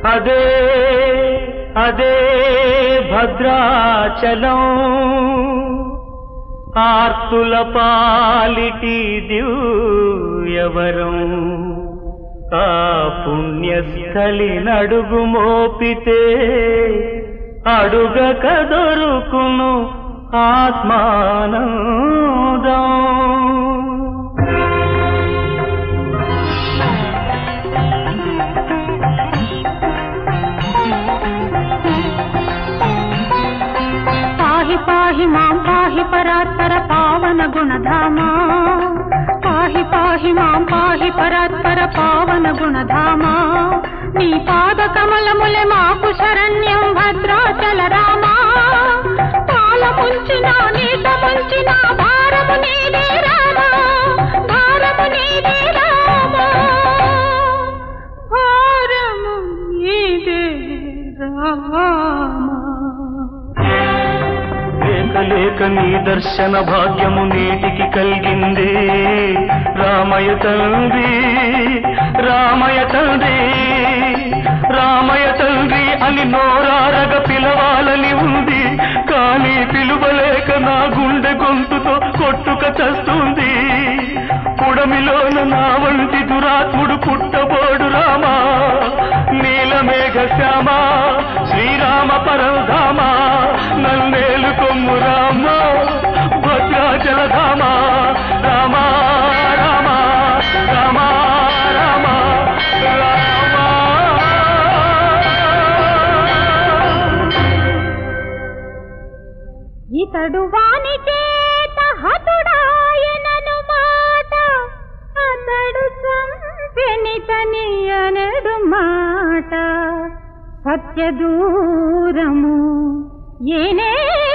అదే అదే భద్రాచలం ఆర్తుల పాలిటి దివ్యవరం ఆ పుణ్యస్థలి నడుగు మోపితే అడుగక దొరుకును ఆత్మానందం పాహి పాహి మాం పాహి పరాత్పర పావన గుణధామా పాహి పాహి మాం పాహి పరాత్పర పావన గుణధామా నీ పాద కమలములే మాకు శరణ్యం భద్రాచల రామా పాల ముంచిన నీట ముంచిన భారము నీదే రామా భారము నీదే రామా భారము నీదే రామా లేక లేక నీ దర్శన భాగ్యము నీటికి కలిగింది రామయ తండ్రి రామయ తండ్రి రామయ తండ్రి అని నోరారగ పిలవాలని ఉంది కానీ పిలువలేక నా గుండె గొంతుతో కొట్టుక చస్తుంది పుడమిలోన నా వంటి దురాత్ముడు పుట్టబోడు రామా నీలమేఘ శ్యామ శ్రీరామ పరధామ నన్నేలు కొమ్ము రామ భద్రాచల ధామ రామ రామ రామ రామ రామ ఇతడు వాని చేత హతుడాయనను మాట అతడు చంపెనితని అనడు మాట సత్య దూరము ఏనే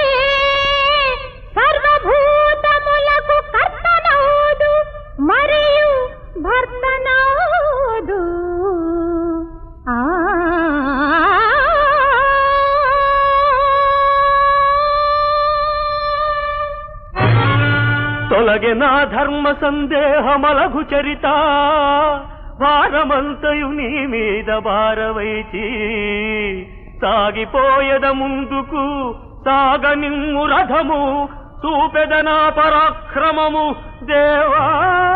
సర్వభూతములకు కర్తనౌదు మరియు భర్తనౌదు ఆ తొలగే నా ధర్మ సందేహమలఘు చరిత భారమంతయు నీ మీద భారవైచి సాగిపోయద ముందుకు సాగనిమ్ము రథము చూపెదనా పరాక్రమము దేవా